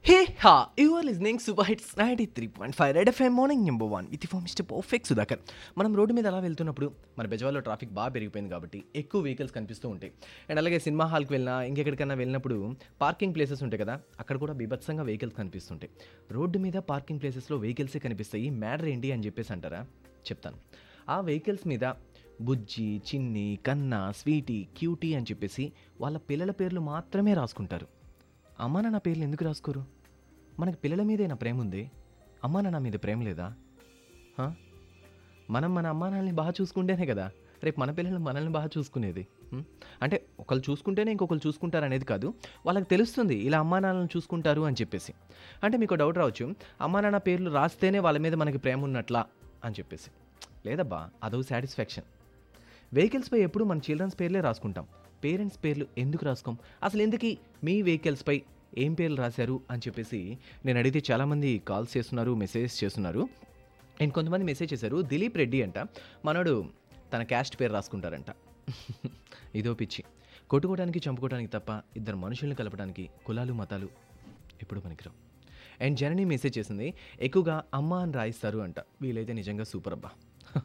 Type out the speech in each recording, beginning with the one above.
Hey ha, you are listening Super Hits 93.5 Red FM morning number one with for mister perfect Sudhakar మనం road మీద అలా వెళ్తున్నప్పుడు మన బెజవాల్లో traffic బాగా పెరిగిపోయింది కాబట్టి ఎక్కువ వెహికల్స్ కనిపిస్తూ ఉంటాయి అండ్ అలాగే సినిమా హాల్కి వెళ్ళినా ఇంకెక్కడికైనా వెళ్ళినప్పుడు పార్కింగ్ ప్లేసెస్ ఉంటాయి కదా అక్కడ కూడా బీభత్సంగా వెహికల్స్ కనిపిస్తుంటాయి రోడ్డు మీద పార్కింగ్ ప్లేసెస్లో వెహికల్సే కనిపిస్తాయి మ్యాటర్ ఏంటి అని చెప్పేసి అంటారా చెప్తాను ఆ వెహికల్స్ మీద బుజ్జి చిన్ని కన్నా స్వీటీ క్యూటీ అని చెప్పేసి వాళ్ళ పిల్లల పేర్లు మాత్రమే రాసుకుంటారు అమ్మా నాన్న పేర్లు ఎందుకు రాసుకోరు మనకి పిల్లల మీదే నా ప్రేమ ఉంది అమ్మా నాన్న మీద ప్రేమ లేదా హా? మనం మన అమ్మా నాన్నని బాగా చూసుకుంటేనే కదా రేపు మన పిల్లలు మనల్ని బాగా చూసుకునేది హ్మ్? అంటే ఒకళ్ళు చూసుకుంటేనే ఇంకొకరు చూసుకుంటారు అనేది కాదు వాళ్ళకి తెలుస్తుంది ఇలా అమ్మా నాన్నలను చూసుకుంటారు అని చెప్పేసి అంటే మీకు డౌట్ రావచ్చు అమ్మా నాన్న పేర్లు రాస్తేనే వాళ్ళ మీద మనకి ప్రేమ ఉన్నట్లా అని చెప్పేసి లేదబ్బా అదో సాటిస్ఫాక్షన్ వెహికల్స్పై ఎప్పుడు మన చిల్డ్రన్స్ పేర్లే రాసుకుంటాం పేరెంట్స్ పేర్లు ఎందుకు రాసుకోం అసలు ఎందుకు మీ వెహికల్స్పై ఏం పేర్లు రాశారు అని చెప్పేసి నేను అడిగితే చాలామంది కాల్స్ చేస్తున్నారు మెసేజ్ చేస్తున్నారు అండ్ కొంతమంది మెసేజ్ చేశారు దిలీప్ రెడ్డి అంట మనోడు తన క్యాస్ట్ పేరు రాసుకుంటారంట ఇదో పిచ్చి కొట్టుకోవడానికి చంపుకోవడానికి తప్ప ఇద్దరు మనుషుల్ని కలపడానికి కులాలు మతాలు ఎప్పుడు పనికిరావు అండ్ జనని మెసేజ్ చేసింది ఎక్కువగా అమ్మ అని రాయిస్తారు అంట వీలైతే నిజంగా సూపర్ అబ్బా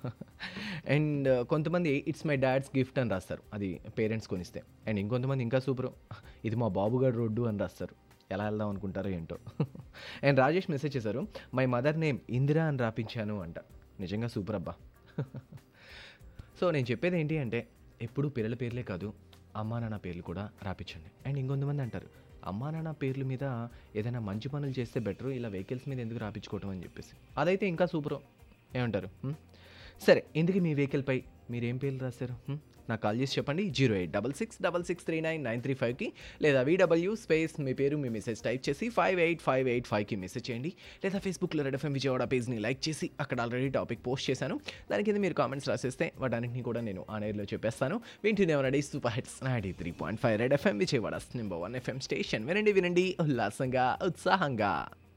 అండ్ కొంతమంది ఇట్స్ మై డాడ్స్ గిఫ్ట్ అని రాస్తారు అది పేరెంట్స్ కొనిస్తే అండ్ ఇంకొంతమంది ఇంకా సూపర్ ఇది మా బాబుగారు రోడ్డు అని రాస్తారు ఎలా వెళ్దాం అనుకుంటారో ఏంటో అండ్ రాజేష్ మెసేజ్ చేశారు మై మదర్ నేమ్ ఇందిరా అని రాపించాను అంట నిజంగా సూపర్ అబ్బా సో నేను చెప్పేది ఏంటి అంటే ఎప్పుడు పిల్లల పేర్లే కాదు అమ్మా నాన్న పేర్లు కూడా రాపించండి అండ్ ఇంకొంతమంది అంటారు అమ్మా నాన్న పేర్ల మీద ఏదైనా మంచి పనులు చేస్తే బెటర్ ఇలా వెహికల్స్ మీద ఎందుకు రాపించుకోవటం అని చెప్పేసి అదైతే ఇంకా సూపర్ ఏమంటారు హ్మ్? సరే ఇందుకు మీ వెహికల్పై మీరు ఏం పేర్లు రాశారు హ్మ్? నాకు కాల్ చేసి చెప్పండి zero eight double six double six three nine nine three ఫైవ్కి లేదా వీడబ్ల్యూ స్పేస్ మీ పేరు మీ మెసేజ్ టైప్ చేసి ఫైవ్ ఎయిట్ ఫైవ్ ఎయిట్ ఫైవ్కి మెసేజ్ చేయండి లేదా ఫేస్బుక్లో రెడ్ ఎఫ్ఎం విజయవాడ పేజ్ని లైక్ చేసి అక్కడ ఆల్రెడీ టాపిక్ పోస్ట్ చేశాను దాని కింద మీరు కామెంట్స్ రాసేస్తే వాటన్నింటినీ కూడా నేను ఆ నేర్లో చెప్పేస్తాను వింటూనే ఉన్నాడు super hits ninety three point five Red FM Vijayawada number one FM station వినండి వినండి ఉల్లాసంగా ఉత్సాహంగా